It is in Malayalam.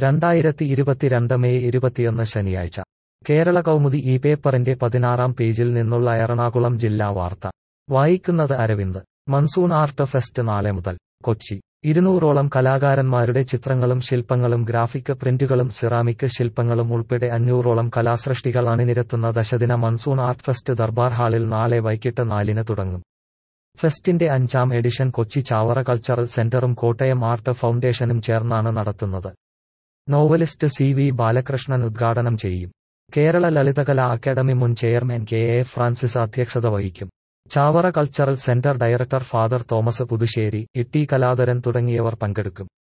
രണ്ടായിരത്തി ഇരുപത്തിരണ്ട് മെയ് ഇരുപത്തിയൊന്ന് ശനിയാഴ്ച കേരള കൗമുദി ഈ പേപ്പറിന്റെ പതിനാറാം പേജിൽ നിന്നുള്ള എറണാകുളം ജില്ലാ വാർത്ത വായിക്കുന്നത് അരവിന്ദ് മൺസൂൺ ആർട്ട് ഫെസ്റ്റ് നാളെ മുതൽ കൊച്ചി ഇരുന്നൂറോളം കലാകാരന്മാരുടെ ചിത്രങ്ങളും ശില്പങ്ങളും ഗ്രാഫിക് പ്രിന്റുകളും സിറാമിക് ശില്പങ്ങളും ഉൾപ്പെടെ അഞ്ഞൂറോളം കലാസൃഷ്ടികൾ അണിനിരത്തുന്ന ദശദിന മൺസൂൺ ആർട്ട് ഫെസ്റ്റ് ദർബാർ ഹാളിൽ നാളെ വൈകിട്ട് നാലിന് തുടങ്ങും ഫെസ്റ്റിന്റെ അഞ്ചാം എഡിഷൻ കൊച്ചി ചാവറ കൾച്ചറൽ സെന്ററും കോട്ടയം ആർട്ട് ഫൗണ്ടേഷനും ചേർന്നാണ് നടത്തുന്നത് നോവലിസ്റ്റ് സി വി ബാലകൃഷ്ണൻ ഉദ്ഘാടനം ചെയ്യും കേരള ലളിതകലാ അക്കാദമി മുൻ ചെയർമാൻ കെ എ ഫ്രാൻസിസ് അധ്യക്ഷത വഹിക്കും Chavara cultural centre director father Thomas Puthussery Itty Kaladharan തുടങ്ങിയവർ പങ്കെടുക്കും